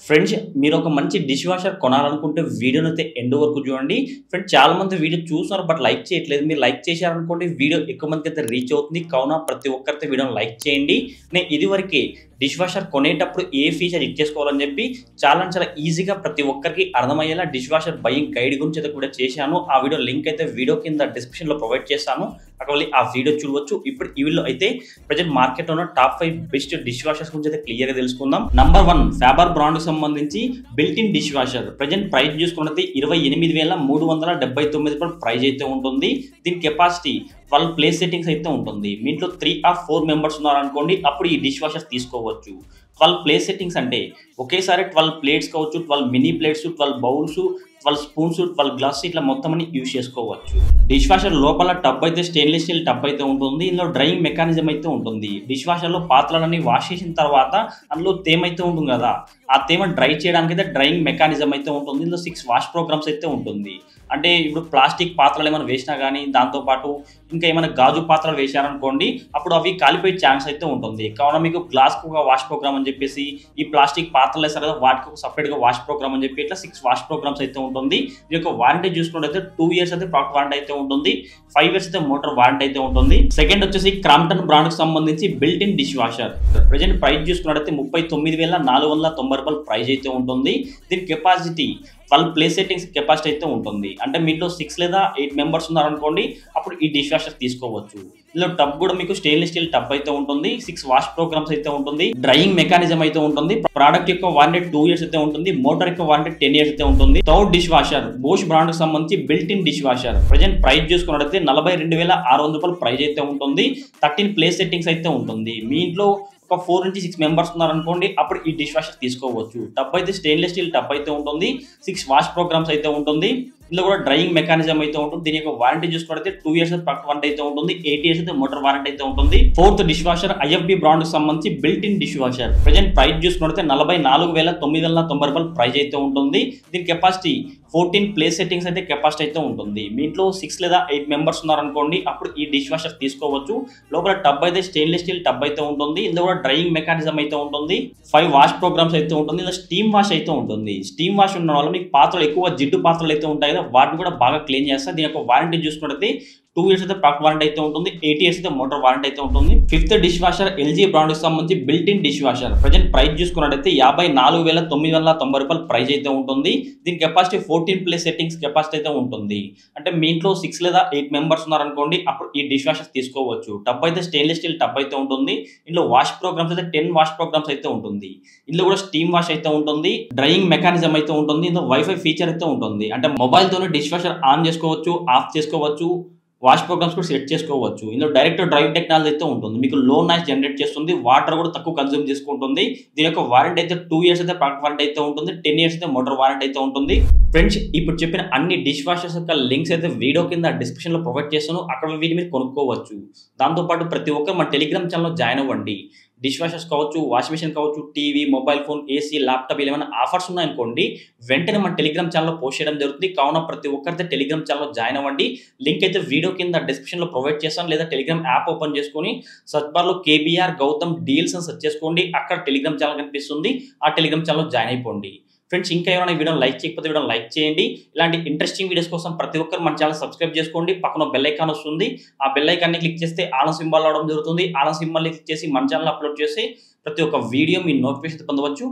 friends మీరు ఒక మంచి డిష్ వాషర్ కొనాలనుకుంటే వీడియోని అయితే ఎండ్ వరకు చూడండి ఫ్రెండ్స్ చాలా మంది వీడియో చూస్తున్నారు బట్ లైక్ చేయట్లేదు మీరు లైక్ చేశారనుకోండి వీడియో ఎక్కువ మందికి అయితే రీచ్ అవుతుంది కావున ప్రతి ఒక్కరితో వీడియోని లైక్ చేయండి నేను ఇదివరకే డిష్ వాషర్ కొనేటప్పుడు ఏ ఫీచర్ ఇచ్చేసుకోవాలని చెప్పి చాలా చాలా ఈజీగా ప్రతి ఒక్కరికి అర్థమయ్యేలా డిష్ వాషర్ బయింగ్ గైడ్ గురించి అయితే కూడా చేశాను ఆ వీడియో లింక్ అయితే వీడియో కింద డిస్క్రిప్షన్లో ప్రొవైడ్ చేస్తాను అక్కడ వెళ్ళి ఆ వీడియో చూడవచ్చు ఇప్పుడు ఈ వీడియో అయితే ప్రజెంట్ మార్కెట్లో ఉన్న top five best dishwashers గురించి అయితే క్లియర్గా తెలుసుకుందాం నంబర్ వన్ ఫ్యాబర్ బ్రాండ్కి సంబంధించి built in dishwasher present price చూసుకున్నది ఇరవై ఎనిమిది వేల మూడు వందల డెబ్బై తొమ్మిది రూపాయల ప్రైస్ అయితే ఉంటుంది దీని కెపాసిటీ ట్వెల్వ్ ప్లేస్ సెట్టింగ్స్ అయితే ఉంటుంది మీ ఇంట్లో త్రీ ఆర్ ఫోర్ మెంబర్స్ ఉన్నారనుకోండి అప్పుడు ఈ డిష్ వాషర్ తీసుకోవచ్చు ట్వెల్వ్ ప్లేస్ సెట్టింగ్స్ అంటే ఒకేసారి ట్వెల్వ్ ప్లేట్స్ కావచ్చు twelve mini plates twelve bowls twelve spoons twelve glass ఇట్లా మొత్తం అని యూజ్ చేసుకోవచ్చు డిష్ వాషర్ లోపల టబ్ అయితే స్టెయిన్లెస్ స్టీల్ టబ్ అయితే ఉంటుంది ఇందులో డ్రైయింగ్ మెకానిజం అయితే ఉంటుంది డిష్ వాషర్లో పాత్రలన్నీ వాష్ చేసిన తర్వాత అందులో తేమ అయితే ఉంటుంది కదా ఆ తేమ డ్రై చేయడానికి అయితే డ్రైయింగ్ మెకానిజం అయితే ఉంటుంది ఇందులో సిక్స్ వాష్ ప్రోగ్రామ్స్ అయితే ఉంటుంది అంటే ఇప్పుడు ప్లాస్టిక్ పాత్రలు ఏమైనా వేసినా కానీ దాంతోపాటు ఇంకా ఏమైనా గాజు పాత్రలు వేశారనుకోండి అప్పుడు అవి కాలిపోయే ఛాన్స్ అయితే ఉంటుంది కావున మీకు గ్లాస్కి ఒక వాష్ ప్రోగ్రామ్ అని చెప్పేసి ఈ ప్లాస్టిక్ పాత్రలు వేస్తారు కదా వాటికి ఒక సపరేట్గా వాష్ ప్రోగ్రామ్ అని చెప్పి ఇట్లా సిక్స్ వాష్ ప్రోగ్రామ్స్ అయితే ఉంటుంది ఈ యొక్క వారంటీ చూసుకున్నట్టయితే టూ ఇయర్స్ అయితే ప్రాడక్ట్ వారంటీ అయితే ఉంటుంది ఫైవ్ ఇయర్స్ అయితే మోటార్ వారంటీ అయితే ఉంటుంది సెకండ్ వచ్చేసి క్రాంప్టన్ బ్రాండ్కి సంబంధించి built in dishwasher present price చూసుకున్నట్టయితే ముప్పై తొమ్మిది వేల నాలుగు వందల తొంభై రూపాయల ప్రైస్ అయితే ఉంటుంది దీని capacity twelve place settings capacity అయితే ఉంటుంది అంటే మీలో సిక్స్ లేదా ఎయిట్ మెంబర్స్ ఉన్నారనుకోండి అప్పుడు ఈ డిష్ వాషర్ తీసుకోవచ్చు ఇందులో టబ్ కూడా మీకు స్టెయిన్లెస్ స్టీల్ టబ్ అయితే ఉంటుంది సిక్స్ వాష్ ప్రోగ్రామ్స్ అయితే ఉంటుంది డ్రైయింగ్ మెకానిజం అయితే ఉంటుంది ప్రోడక్ట్ యొక్క వారంటీ టూ ఇయర్స్ అయితే ఉంటుంది మోటార్ యొక్క వారంటీ టెన్ ఇయర్స్ అయితే ఉంటుంది third dishwasher Bosch brand కి సంబంధించి built in dishwasher present price చూసుకున్నట్లయితే నలభై రెండు వేల ఆరు వందల రూపాయల ప్రైస్ అయితే ఉంటుంది థర్టీన్ ప్లేస్ సెట్టింగ్స్ అయితే ఉంటుంది మీ ఇంట్లో ఒక ఫోర్ నుంచి సిక్స్ మెంబర్స్ ఉన్నారనుకోండి అప్పుడు ఈ డిష్ వాషర్ తీసుకోవచ్చు టబ్ అయితే స్టెయిన్లెస్ స్టీల్ టబ్ అయితే ఉంటుంది సిక్స్ వాష్ ప్రోగ్రామ్స్ అయితే ఉంటుంది ఇందులో కూడా డ్రైయింగ్ మెకానిజం అయితే ఉంటుంది దీని యొక్క వారంటీ చూసుకుంటే టూ ఇయర్స్ ప్రొడక్ట్ వారంటీ అయితే ఉంటుంది ఎయిట్ ఇయర్స్ అయితే మోటార్ వారంటీ అయితే ఉంటుంది fourth dishwasher IFB brand సంబంధించి built in dishwasher present price చూసుకుంటే నలభై నాలుగు వేల తొమ్మిది వందల తొంభై రూపాయల ప్రైస్ అయితే ఉంటుంది దీని కెపాసిటీ ఫోర్టీన్ ప్లేస్ సెట్టింగ్స్ అయితే కెపాసిటీ అయితే ఉంటుంది మీ ఇంట్లో సిక్స్ లేదా ఎయిట్ మెంబర్స్ ఉన్నారనుకోండి అప్పుడు ఈ డిష్ వాషర్ తీసుకోవచ్చు లోపల టబ్ అయితే స్టెయిన్లెస్ స్టీల్ టబ్ అయితే ఉంటుంది ఇందులో కూడా డ్రైయింగ్ మెకానిజం అయితే ఉంటుంది ఫైవ్ వాష్ ప్రోగ్రామ్స్ అయితే ఉంటుంది ఇందులో స్టీమ్ వాష్ అయితే ఉంటుంది స్టీమ్ వాష్ ఉన్న వల్ల మీకు పాత్రలు ఎక్కువ జిడ్డు పాత్రలు అయితే ఉంటాయి కదా వాటిని కూడా బాగా క్లీన్ చేస్తారు దీని యొక్క వారంటీ చూసుకుంటే టూ ఇయర్స్ అయితే ప్రాడక్ట్ వారంటీ అయితే ఉంటుంది ఎయిట్ ఇయర్స్ అయితే మోటార్ వారంటీ అయితే ఉంటుంది ఫిఫ్త్ డిష్ వాషర్ ఎల్జీ బ్రాండ్కి సంబంధించి built in dishwasher present price చూసుకున్నట్టయితే యాభై నాలుగు వేల తొమ్మిది వందల తొంభై రూపాయల ప్రైస్ అయితే ఉంటుంది దీని capacity fourteen place settings capacity అయితే ఉంటుంది అంటే మీ ఇంట్లో సిక్స్ లేదా ఎయిట్ మెంబర్స్ ఉన్నారనుకోండి అప్పుడు ఈ డిష్ వాషర్ తీసుకోవచ్చు టబ్ అయితే స్టెయిన్లెస్ స్టీల్ టబ్ అయితే ఉంటుంది ఇందులో వాష్ ప్రోగ్రామ్స్ అయితే టెన్ వాష్ ప్రోగ్రామ్స్ అయితే ఉంటుంది ఇందులో కూడా స్టీమ్ వాష్ అయితే ఉంటుంది డ్రైయింగ్ మెకానిజం అయితే ఉంటుంది ఇందులో వైఫై ఫీచర్ అయితే ఉంటుంది అంటే మొబైల్తోనే డిష్ వాషర్ ఆన్ చేసుకోవచ్చు ఆఫ్ చేసుకోవచ్చు వాష్ ప్రోగ్రామ్స్ కూడా సెట్ చేసుకోవచ్చు ఇందులో డైరెక్ట్ డ్రైవ్ టెక్నాలజీ అయితే ఉంటుంది మీకు లో నాయిస్ జనరేట్ చేస్తుంది వాటర్ కూడా తక్కువ కన్జ్యూమ్ చేసుకుంటుంది దీని యొక్క వారంటీ అయితే టూ ఇయర్స్ అయితే ప్రాడక్ట్ వారంటీ అయితే ఉంటుంది టెన్ ఇయర్స్ అయితే మోటార్ వారంటీ అయితే ఉంటుంది ఫ్రెండ్స్ ఇప్పుడు చెప్పిన అన్ని డిష్ వాషర్స్ యొక్క లింక్స్ అయితే వీడియో కింద డిస్క్రిప్షన్లో ప్రొవైడ్ చేస్తాను అక్కడ వీటి మీరు కొనుక్కోవచ్చు దాంతోపాటు ప్రతి ఒక్కరు మన టెలిగ్రామ్ ఛానల్లో జాయిన్ అవ్వండి డిష్ వాషర్స్ కావచ్చు వాషింగ్ మిషన్ కావచ్చు TV mobile phone AC laptop ఏమైనా ఆఫర్స్ ఉన్నాయనుకోండి వెంటనే మన టెలిగ్రామ్ ఛానల్లో పోస్ట్ చేయడం జరుగుతుంది కావున ప్రతి ఒక్కరితో టెలిగ్రామ్ ఛానల్లో జాయిన్ అవ్వండి లింక్ అయితే వీడియో కింద డిస్క్రిప్షన్లో ప్రొవైడ్ చేస్తాను లేదా టెలిగ్రామ్ యాప్ ఓపెన్ చేసుకొని సర్చ్ బార్లో కేబీఆర్ గౌతమ్ డీల్స్ అని సెర్చ్ చేసుకోండి అక్కడ టెలిగ్రామ్ ఛానల్ కనిపిస్తుంది ఆ టెలిగ్రామ్ ఛానల్లో జాయిన్ అయిపోండి ఫ్రెండ్స్ ఇంకా ఎవరైనా వీడియో లైక్ చేయకపోతే వీడియో లైక్ చేయండి ఇలాంటి ఇంట్రెస్టింగ్ వీడియోస్ కోసం ప్రతి ఒక్కరు మన ఛానల్ సబ్స్క్రైబ్ చేసుకోండి పక్కన బెల్ ఐకాన్ వస్తుంది ఆ బెల్ ఐకాన్ని క్లిక్ చేస్తే ఆలం సింబల్ రావడం జరుగుతుంది ఆలం సింబల్ని క్లిక్ చేసి మన ఛానల్ అప్లోడ్ చేసి ప్రతి ఒక్క వీడియో మీ నోటిఫికేషన్ పొందవచ్చు